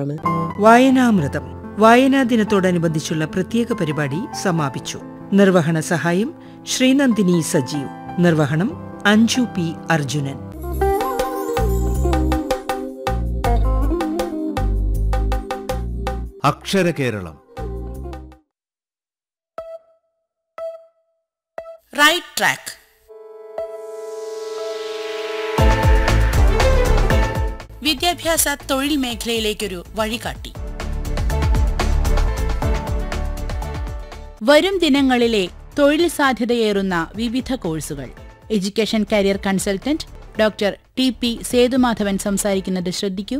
എന്താണ് വായനാമൃതം വായനാ ദിനത്തോടനുബന്ധിച്ചുള്ള പ്രത്യേക പരിപാടി സമാപിച്ചു നിർവഹണ സഹായം ശ്രീനന്ദിനി സജീവ് നിർവഹണം അഞ്ജു പി അർജുനൻ അക്ഷര കേരളം റൈറ്റ് ട്രാക്ക് വിദ്യാഭ്യാസ തൊഴിൽ മേഖലയിലേക്കൊരു വഴികാട്ടി വരും ദിനങ്ങളിലെ തൊഴിൽ സാധ്യതയേറുന്ന വിവിധ കോഴ്സുകൾ education career consultant doctor T P Sethumadhavan സംസാരിക്കുന്നത് ശ്രദ്ധിക്കൂ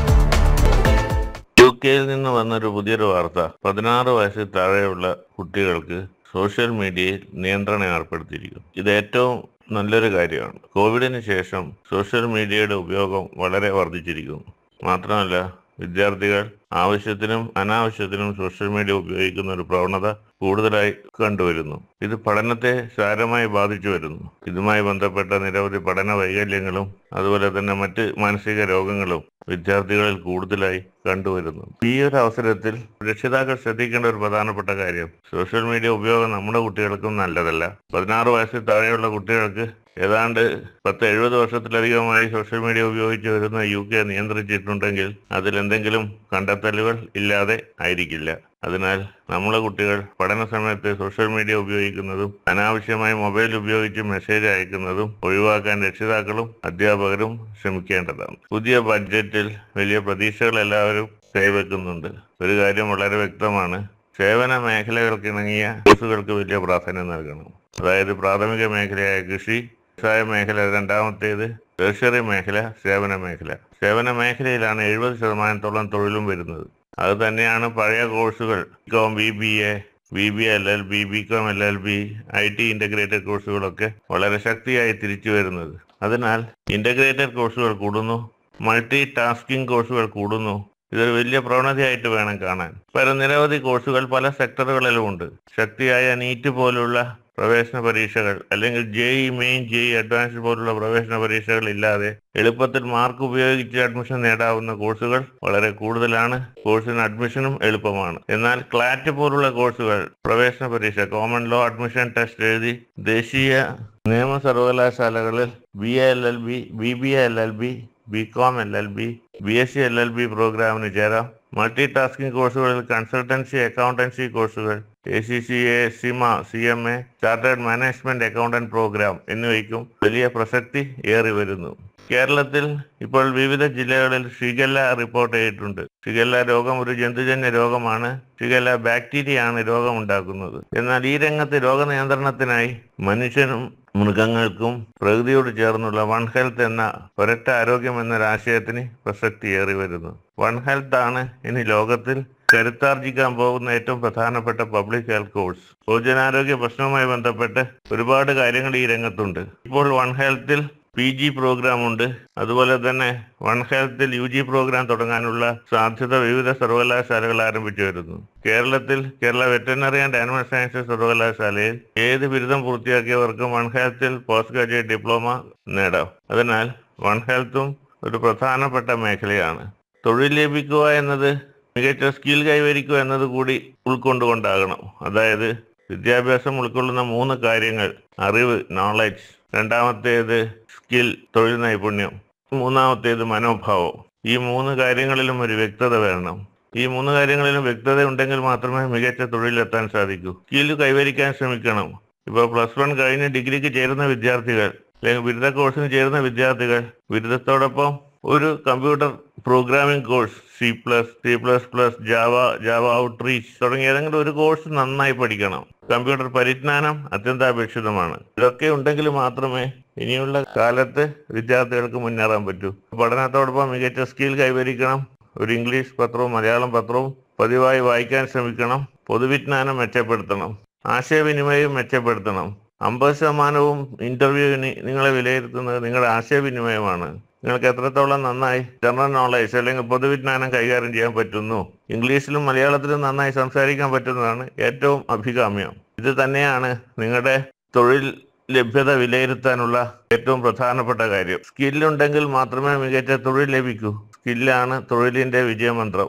യു കെയിൽ നിന്ന് വന്നൊരു പുതിയൊരു വാർത്ത പതിനാറ് വയസ്സിൽ താഴെയുള്ള കുട്ടികൾക്ക് സോഷ്യൽ മീഡിയയിൽ നിയന്ത്രണം ഏർപ്പെടുത്തിയിരിക്കും ഇത് ഏറ്റവും നല്ലൊരു കാര്യമാണ് കോവിഡിന് ശേഷം സോഷ്യൽ മീഡിയയുടെ ഉപയോഗം വളരെ വർദ്ധിച്ചിരിക്കുന്നു മാത്രമല്ല വിദ്യാർത്ഥികൾ ആവശ്യത്തിനും അനാവശ്യത്തിനും സോഷ്യൽ മീഡിയ ഉപയോഗിക്കുന്ന ഒരു പ്രവണത കൂടുതലായി കണ്ടുവരുന്നു ഇത് പഠനത്തെ സാരമായി ബാധിച്ചു വരുന്നു ഇതുമായി ബന്ധപ്പെട്ട നിരവധി പഠന വൈകല്യങ്ങളും അതുപോലെ തന്നെ മറ്റ് മാനസിക രോഗങ്ങളും വിദ്യാർത്ഥികളിൽ കൂടുതലായി കണ്ടുവരുന്നു ഈ ഒരു അവസരത്തിൽ രക്ഷിതാക്കൾ ശ്രദ്ധിക്കേണ്ട ഒരു പ്രധാനപ്പെട്ട കാര്യം സോഷ്യൽ മീഡിയ ഉപയോഗം നമ്മുടെ കുട്ടികൾക്കും നല്ലതല്ല പതിനാറ് വയസ്സിൽ താഴെയുള്ള കുട്ടികൾക്ക് ഏതാണ്ട് പത്ത് എഴുപത് വർഷത്തിലധികമായി സോഷ്യൽ മീഡിയ ഉപയോഗിച്ച് വരുന്ന യു കെ നിയന്ത്രിച്ചിട്ടുണ്ടെങ്കിൽ അതിൽ എന്തെങ്കിലും കണ്ടെത്തലുകൾ ഇല്ലാതെ ആയിരിക്കില്ല അതിനാൽ നമ്മളെ കുട്ടികൾ പഠന സമയത്ത് സോഷ്യൽ മീഡിയ ഉപയോഗിക്കുന്നതും അനാവശ്യമായി മൊബൈൽ ഉപയോഗിച്ച് മെസ്സേജ് അയക്കുന്നതും ഒഴിവാക്കാൻ രക്ഷിതാക്കളും അധ്യാപകരും ശ്രമിക്കേണ്ടതാണ് പുതിയ ബഡ്ജറ്റിൽ വലിയ പ്രതീക്ഷകൾ എല്ലാവരും കൈവെക്കുന്നുണ്ട് ഒരു കാര്യം വളരെ വ്യക്തമാണ് സേവന മേഖലകൾക്കിണങ്ങിയ കോഴ്സുകൾക്ക് വലിയ പ്രാധാന്യം നൽകണം അതായത് പ്രാഥമിക മേഖലയായ കൃഷി വ്യവസായ മേഖല രണ്ടാമത്തേത് ടേഴ്സറി മേഖല സേവന മേഖല സേവന മേഖലയിലാണ് എഴുപത് ശതമാനത്തോളം തൊഴിലും വരുന്നത് അത് തന്നെയാണ് പഴയ കോഴ്സുകൾ com B B A B B L L B B com L L B I T integrated കോഴ്സുകളൊക്കെ വളരെ ശക്തിയായി തിരിച്ചു വരുന്നത് അതിനാൽ ഇന്റഗ്രേറ്റഡ് കോഴ്സുകൾ കൂടുന്നു മൾട്ടി ടാസ്കിംഗ് കോഴ്സുകൾ കൂടുന്നു ഇതൊരു വലിയ പ്രവണതയായിട്ട് വേണം കാണാൻ പല നിരവധി കോഴ്സുകൾ പല സെക്ടറുകളിലും ഉണ്ട് ശക്തിയായ നീറ്റ് പോലുള്ള പ്രവേശന പരീക്ഷകൾ അല്ലെങ്കിൽ ജെഇ മെയിൻ ജെഇ അഡ്വാൻസ്ഡ് പോലുള്ള പ്രവേശന പരീക്ഷകൾ ഇല്ലാതെ എളുപ്പത്തിൽ മാർക്ക് ഉപയോഗിച്ച് അഡ്മിഷൻ നേടാവുന്ന കോഴ്സുകൾ വളരെ കൂടുതലാണ് കോഴ്സിന് അഡ്മിഷനും എളുപ്പമാണ് എന്നാൽ ക്ലാറ്റ് പോലുള്ള കോഴ്സുകൾ പ്രവേശന പരീക്ഷ കോമൺ ലോ അഡ്മിഷൻ ടെസ്റ്റ് എഴുതി ദേശീയ നിയമ സർവകലാശാലകളിൽ B A L L B B B A L L B B com L L B B S C L L B പ്രോഗ്രാമിന് ചേരാം മൾട്ടി ടാസ്കിംഗ് കോഴ്സുകളിൽ കൺസൾട്ടൻസി അക്കൗണ്ടൻസി കോഴ്സുകൾ A C C A CIMA C M A chartered management accountant programme എന്നിവയ്ക്കും വലിയ പ്രസക്തി ഏറി വരുന്നു കേരളത്തിൽ ഇപ്പോൾ വിവിധ ജില്ലകളിൽ ഷിഗല്ല റിപ്പോർട്ട് ചെയ്തിട്ടുണ്ട് ഷിഗല്ല രോഗം ഒരു ജന്തുജന്യ രോഗമാണ് ഷിഗല്ല ബാക്ടീരിയയാണ് രോഗം ഉണ്ടാക്കുന്നത് എന്നാൽ ഈ രംഗത്ത് രോഗനിയന്ത്രണത്തിനായി മനുഷ്യനും മൃഗങ്ങൾക്കും പ്രകൃതിയോട് ചേർന്നുള്ള വൺ ഹെൽത്ത് എന്ന ഒരൊറ്റ ആരോഗ്യം എന്നൊരാശയത്തിന് പ്രസക്തി ഏറി വരുന്നു വൺ ഹെൽത്ത് ആണ് ഇനി ലോകത്തിൽ കരുത്താർജിക്കാൻ പോകുന്ന ഏറ്റവും പ്രധാനപ്പെട്ട പബ്ലിക് ഹെൽത്ത് കോഴ്സ് പൊതുജനാരോഗ്യ പ്രശ്നവുമായി ബന്ധപ്പെട്ട് ഒരുപാട് കാര്യങ്ങൾ ഈ രംഗത്തുണ്ട് ഇപ്പോൾ വൺ ഹെൽത്തിൽ പി ജി പ്രോഗ്രാം ഉണ്ട് അതുപോലെ തന്നെ വൺ ഹെൽത്തിൽ യു ജി പ്രോഗ്രാം തുടങ്ങാനുള്ള സാധ്യത വിവിധ സർവകലാശാലകൾ ആരംഭിച്ചു വരുന്നു കേരളത്തിൽ Kerala veterinary and animal sciences സർവകലാശാലയിൽ ഏത് ബിരുദം പൂർത്തിയാക്കിയവർക്കും വൺ ഹെൽത്തിൽ പോസ്റ്റ് ഗ്രാജുവേറ്റ് ഡിപ്ലോമ നേടാം അതിനാൽ വൺ ഹെൽത്തും ഒരു പ്രധാനപ്പെട്ട മേഖലയാണ് തൊഴിൽ ലഭിക്കുക എന്നത് മികച്ച സ്കിൽ കൈവരിക്കുക എന്നത് കൂടി ഉൾക്കൊണ്ടുകൊണ്ടാകണം അതായത് വിദ്യാഭ്യാസം ഉൾക്കൊള്ളുന്ന മൂന്ന് കാര്യങ്ങൾ അറിവ് നോളജ് രണ്ടാമത്തേത് സ്കിൽ തൊഴിൽ നൈപുണ്യം മൂന്നാമത്തേത് മനോഭാവം ഈ മൂന്ന് കാര്യങ്ങളിലും ഒരു വ്യക്തത വേണം ഈ മൂന്ന് കാര്യങ്ങളിലും വ്യക്തത ഉണ്ടെങ്കിൽ മാത്രമേ മികച്ച തൊഴിലെത്താൻ സാധിക്കൂ സ്കിൽ കൈവരിക്കാൻ ശ്രമിക്കണം ഇപ്പോൾ പ്ലസ് വൺ കഴിഞ്ഞ് ഡിഗ്രിക്ക് ചേരുന്ന വിദ്യാർത്ഥികൾ അല്ലെങ്കിൽ ബിരുദ കോഴ്സിന് ചേരുന്ന വിദ്യാർത്ഥികൾ ബിരുദത്തോടൊപ്പം ഒരു computer programming course C plus C plus plus Java Java outreach തുടങ്ങിയ ഏതെങ്കിലും ഒരു കോഴ്സ് നന്നായി പഠിക്കണം കമ്പ്യൂട്ടർ പരിജ്ഞാനം അത്യന്താപേക്ഷിതമാണ് ഇതൊക്കെ ഉണ്ടെങ്കിൽ മാത്രമേ ഇനിയുള്ള കാലത്ത് വിദ്യാർത്ഥികൾക്ക് മുന്നേറാൻ പറ്റൂ പഠനത്തോടൊപ്പം മികച്ച സ്കിൽ കൈവരിക്കണം ഒരു ഇംഗ്ലീഷ് പത്രവും മലയാളം പത്രവും പതിവായി വായിക്കാൻ ശ്രമിക്കണം പൊതുവിജ്ഞാനം മെച്ചപ്പെടുത്തണം ആശയവിനിമയം മെച്ചപ്പെടുത്തണം അമ്പത് ശതമാനവും ഇന്റർവ്യൂവിന് നിങ്ങളെ വിലയിരുത്തുന്നത് നിങ്ങളുടെ ആശയവിനിമയമാണ് നിങ്ങൾക്ക് എത്രത്തോളം നന്നായി ജനറൽ നോളേജ് അല്ലെങ്കിൽ പൊതുവിജ്ഞാനം കൈകാര്യം ചെയ്യാൻ പറ്റുന്നു ഇംഗ്ലീഷിലും മലയാളത്തിലും നന്നായി സംസാരിക്കാൻ പറ്റുന്നതാണ് ഏറ്റവും അഭികാമ്യം ഇത് തന്നെയാണ് നിങ്ങളുടെ തൊഴിൽ ലഭ്യത വിലയിരുത്താനുള്ള ഏറ്റവും പ്രധാനപ്പെട്ട കാര്യം സ്കില്ലുണ്ടെങ്കിൽ മാത്രമേ മികച്ച തൊഴിൽ ലഭിക്കൂ സ്കില്ലാണ് തൊഴിലിന്റെ വിജയമന്ത്രം